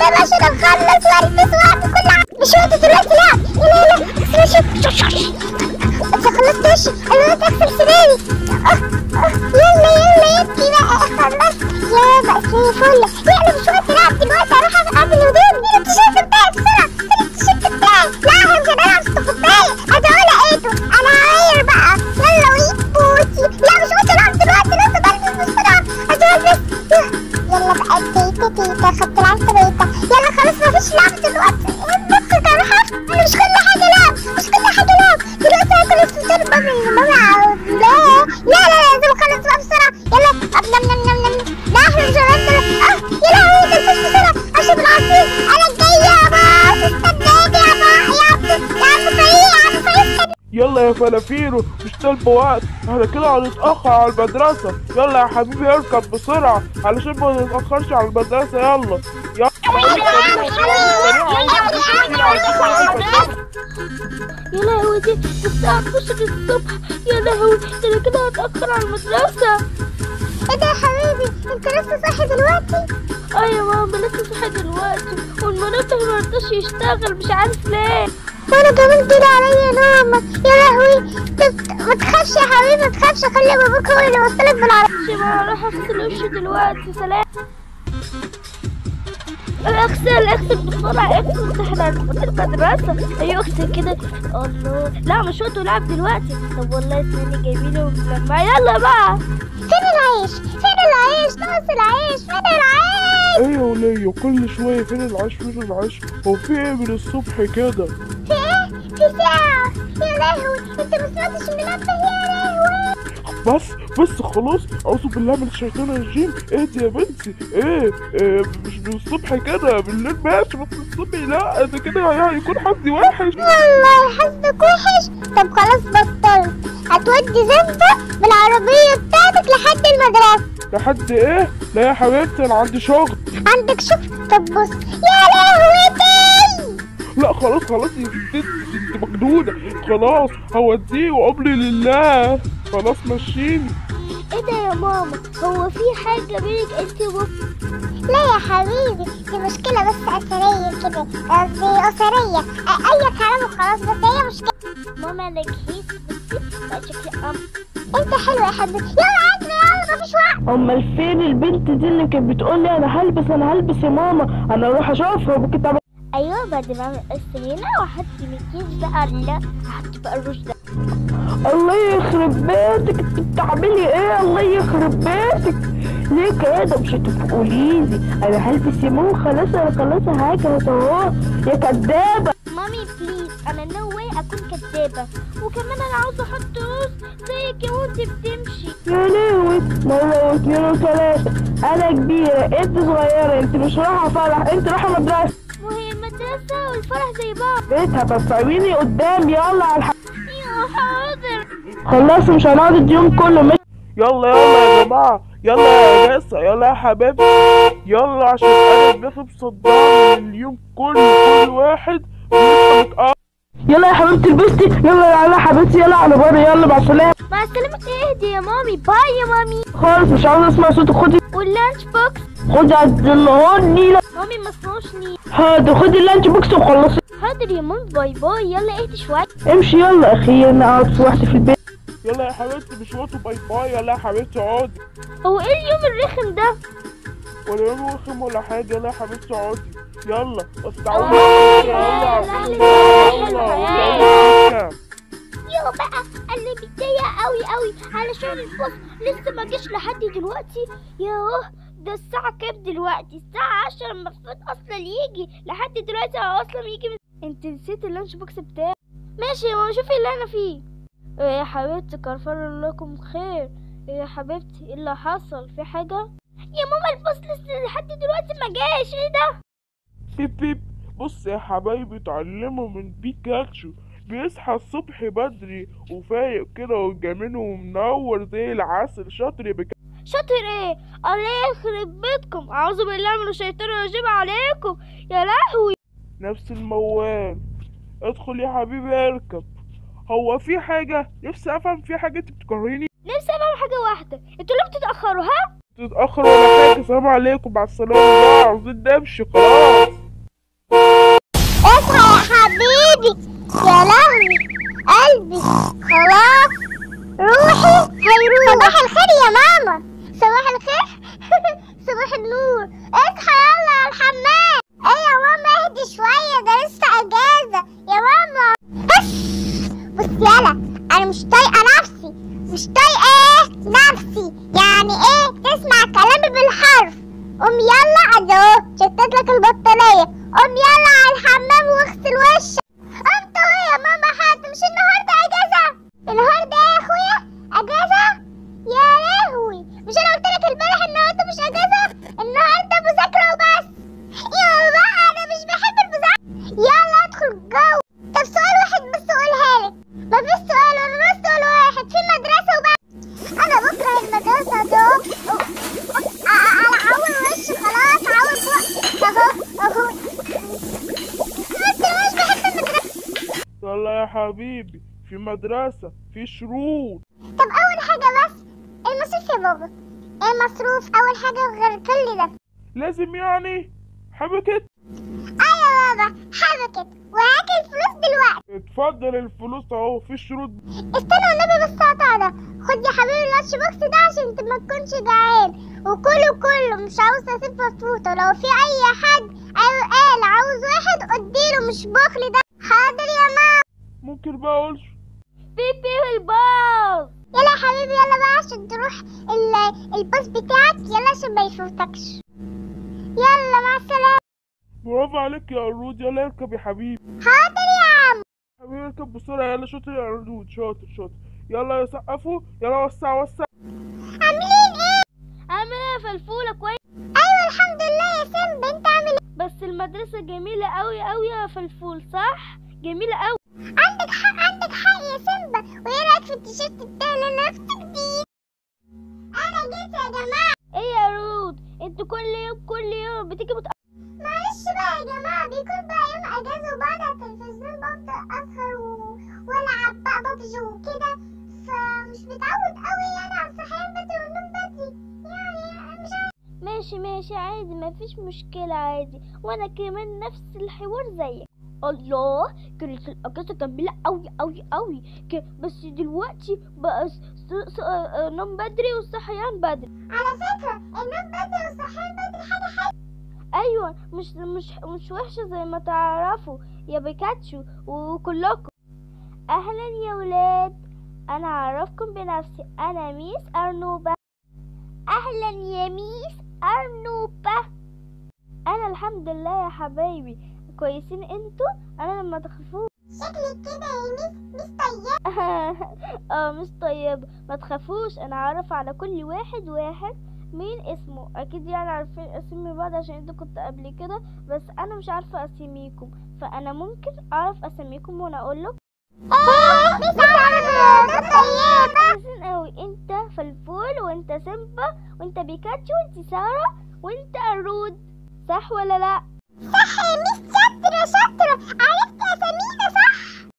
يلا عشان نخلص وارث وقت كل ع- مش وقت دلوقتي لا لا لا بس ماشي انت خلصتش انا تغسل سناني آه، آه، يلا يلا يبكي بقى خلصت يا بقى زي الفل لا انا مش وقت العب دلوقتي اروح اعمل هدوم دي التيشيرت بتاعي بسرعه فين التيشيرت بتاعي لا انا مش هنلعب في كوبايه ادعوا لقيته انا هغير بقى يلا ويك بوتي لا مش وقت العب دلوقتي لازم البس بسرعه ادعوا البس يلا بقى تيتا تيتا خدت العب تيتا يلا خلاص مفيش لعب دلوقتي بص كان انا مش كل حاجه لعب مش كل حاجه لعب دلوقتي هاكل الفطار بابا ماما عاوزاه لا لا لا لازم اخلص بقى بسرعه يلا طب نم نم نم نم لا احنا مش هنقدر اه يا لهوي تنفس بسرعه اشرب العصير انا جايه يا باص استناني يا باص يا عم يا عم فريق يا عم فريق استنى يلا يا فلافيرو مش طالب وقت احنا كده هنتأخر على المدرسة يلا يا حبيبي اركب بسرعة علشان ما نتأخرش على المدرسة يلا يلا يا لهوي دي الساعة 12 الصبح يا لهوي ده انا كده هتأخر على المدرسة ايه ده يا حبيبي انت لسه صاحي دلوقتي اه يا ماما لسه صاحي دلوقتي والمنطق مرضاش يشتغل مش عارف ليه وانا كمان كده عليا نومة يا لهوي طب ما تخافش يا حبيبي ما تخافش خلي باباك هو اللي يوصلك بالعربية ماشي بقى اروح اغسل وشي دلوقتي سلام اغسل اغسل بسرعة اغسل احنا هنفوت المدرسة ايوه اغسل كده الله لا مش وقت لعب دلوقتي طب والله اسناني جايبيني وملمعة يلا بقى فين العيش فين العيش ناقص العيش فين العيش ايه يا ولية كل شوية فين العيش فين العيش هو في ايه من الصبح كده في ايه في ساعة يا لهوي انت ما سمعتش المنبه يا لهوي بس بس خلاص اعوذ بالله من الشيطان الرجيم اهدي يا بنتي ايه, إيه مش من الصبح كده بالليل ماشي بس الصبح لا ده كده هيكون حظي وحش والله حظك وحش طب خلاص بطلت هتودي زنبة بالعربية بتاعتك لحد المدرسة لحد ايه لا يا حبيبتي انا عندي شغل عندك شغل طب بص يا لهوتي لا خلاص خلاص يا ست انت مجنونة خلاص هوديه وامري لله خلاص مشيني ايه ده يا ماما هو في حاجة بينك انت وبابا لا يا حبيبي دي مشكلة بس أثرية كده قصدي أسرية أ- أي كلام وخلاص بس هي مشكلة ماما انا جهزت بصي بقى شكلي أم أنت حلو يا حبيبي يلا عدنا يلا مفيش وقت امال فين البنت دي اللي كانت بتقول لي انا هلبس انا هلبس يا ماما انا اروح اشوفها ممكن تعمل ايوه بعد ما اعمل قص هنا واحط مكياج بقى لا هحط بقى الروج ده الله يخرب بيتك انت بتعملي ايه الله يخرب بيتك ليه كده مش هتقولي لي انا هلبس يا ماما خلاص انا خلاص هاجهز اهو يا كدابه مامي بليز انا نو واي اكون كدابه وكمان انا عاوزه احط روز زيك يا وانت بتمشي يا لهوي مرة واثنين وثلاثة أنا كبيرة أنت صغيرة أنت مش رايحة فرح أنت رايحة مدرسة وهي المدرسه والفرح زي بعض بيتها بس عيني قدام يلا على الح... يا حاضر خلاص مش هنقعد اليوم كله مش يلا يلا يا جماعة يلا يا ناسا يلا يا حبيبتي يلا عشان انا دماغي مصدعة من اليوم كله كل واحد لسه متقطع يلا يا حبيبتي لبستي يلا يلا يا حبيبتي يلا على بره يلا مع السلامة مع السلامه اهدي يا مامي باي يا مامي خالص مش عاوز اسمع صوتك خدي واللانش بوكس خدي على النهارني لا مامي ما اسمعوشني حاضر خدي اللانش بوكس وخلصي حاضر يا مامي باي باي يلا اهدي شويه امشي يلا اخيرا اقعد في واحدة في البيت يلا يا حبيبتي مش وقت باي باي يلا يا حبيبتي اقعدي هو ايه اليوم الرخم ده ولا يوم رخم ولا حاجة يلا يا حبيبتي اقعدي يلا بس آه، تعالوا يا يلا أهل يلا البلد. يلا يو بقى اللي متضايقة قوي قوي علشان الباص لسه ما جاش لحد دلوقتي ياه ده الساعة كام دلوقتي؟ الساعة عشرة المفروض أصلا يجي لحد دلوقتي هو أصلا يجي من... أنت نسيت اللانش بوكس بتاعي ماشي يا ماما شوفي اللي أنا فيه إيه يا حبيبتي كفر لكم خير إيه يا حبيبتي إيه اللي حصل في حاجة؟ يا ماما الباص لسه لحد دلوقتي ما جاش ايه ده؟ بيب بيب بص يا حبايبي اتعلموا من بيكاتشو بيصحى الصبح بدري وفايق كده وجميل ومنور زي العسل شاطر يا بيكاتشو شاطر ايه؟ الله يخرب بيتكم أعوذ بالله من الشيطان الرجيم عليكم يا لهوي نفس الموال ادخل يا حبيبي اركب هو في حاجة نفسي افهم في حاجة انت بتكرهيني نفسي افهم حاجه واحده انتوا ليه بتتاخروا ها تتأخر ولا حاجة سلام عليكم مع السلامة بقى عاوزين نمشي خلاص اصحى يا حبيبي يا لهوي قلبي خلاص روحي هيروح صباح الخير يا ماما صباح الخير صباح النور اصحى يلا على الحمام ايه يا ماما اهدي شوية ده لسه اجازة يا ماما بس بص يلا انا مش طايقة نفسي مش طايقة ايه نفسي يعني ايه تسمع كلامي بالحرف قوم يلا اهو شتت لك البطارية قوم يلا على الحمام واغسل وشك قمت اهو يا ماما حاتم مش النهارده اجازة النهارده ايه يا اخويا اجازة يا لهوي مش انا قلت لك امبارح النهارده مش اجازة النهارده مذاكرة وبس يا بقى انا مش بحب المذاكرة يلا ادخل جو طب سؤال واحد بس قولها لك مفيش سؤال ولا نص سؤال واحد في مدرسة وبس انا بكره المدرسة ده انا عاول وش خلاص عاول بق اهو اهو بس أنا مش بحب المدرسة يلا يا حبيبي في مدرسة في شروط طب اول حاجة بس المصروف يا بابا ايه المصروف اول حاجة غير كل ده لازم يعني حبكت ايوه يا بابا حبكت وهاك الفلوس دلوقتي اتفضل الفلوس اهو في شروط استنى والنبي بس قطع ده خد يا حبيبي اللانش بوكس ده عشان انت ما تكونش جعان وكله كله مش عاوز اسيب فطوطه لو في اي حد قال قال عاوز واحد اديله مش بخل ده حاضر يا ماما ممكن بقى اقولش بيبي والباص يلا يا حبيبي يلا بقى عشان تروح ال- الباص بتاعك يلا عشان ما يفوتكش يلا مع السلامة برافو عليك يا قرود يلا اركب يا حبيبي حاضر يا عم حبيبي اركب بسرعة يلا شاطر يا قرود شاطر شاطر يلا يسقفوا يلا وسع وسع عاملين ايه عامل ايه يا فلفولة كويس ايوه الحمد لله يا سيمبا انت عامل ايه بس المدرسة جميلة قوي قوي يا فلفول صح جميلة قوي عندك حق عندك حق يا سيمبا وايه رايك في التيشيرت بتاعي اللي انا لابسه جديد انا جيت يا جماعه ايه يا رود انتوا كل يوم كل يوم بتيجي متأخر معلش بقى يا جماعه بيكون بقى يوم اجازه وبعد على التلفزيون بفضل اسهر و... والعب بقى ببجي وكده فمش متعود قوي يعني على الصحيان بدري والنوم بدري يعني مش عارف ماشي ماشي عادي مفيش مشكلة عادي وانا كمان نفس الحوار زيك الله كانت الاجازة جميلة قوي قوي قوي ك- بس دلوقتي بقى س- س- س- آه، نوم بدري والصحيان بدري على فكره النوم بدري والصحيان بدري حاجه حلوه ايوه مش مش مش وحشة زي ما تعرفوا يا بيكاتشو وكلكم اهلا يا ولاد انا اعرفكم بنفسي انا ميس ارنوبة اهلا يا ميس ارنوبة انا الحمد لله يا حبايبي كويسين انتوا انا لما تخافوش شكلك كده يا ميس ميس طيبه اه مش طيبة ما تخافوش انا عارف على كل واحد واحد مين اسمه اكيد يعني عارفين اسمي بعض عشان انتوا كنت قبل كده بس انا مش عارفة اسميكم فانا ممكن اعرف اسميكم وانا اقول لك ايه ميس عربي طيبه كويسين قوي انت فلفول وانت سيمبا وانت بيكاتشو وانت سارة وانت الرود صح ولا لا صح يا ميس شاطرة شاطرة عرفت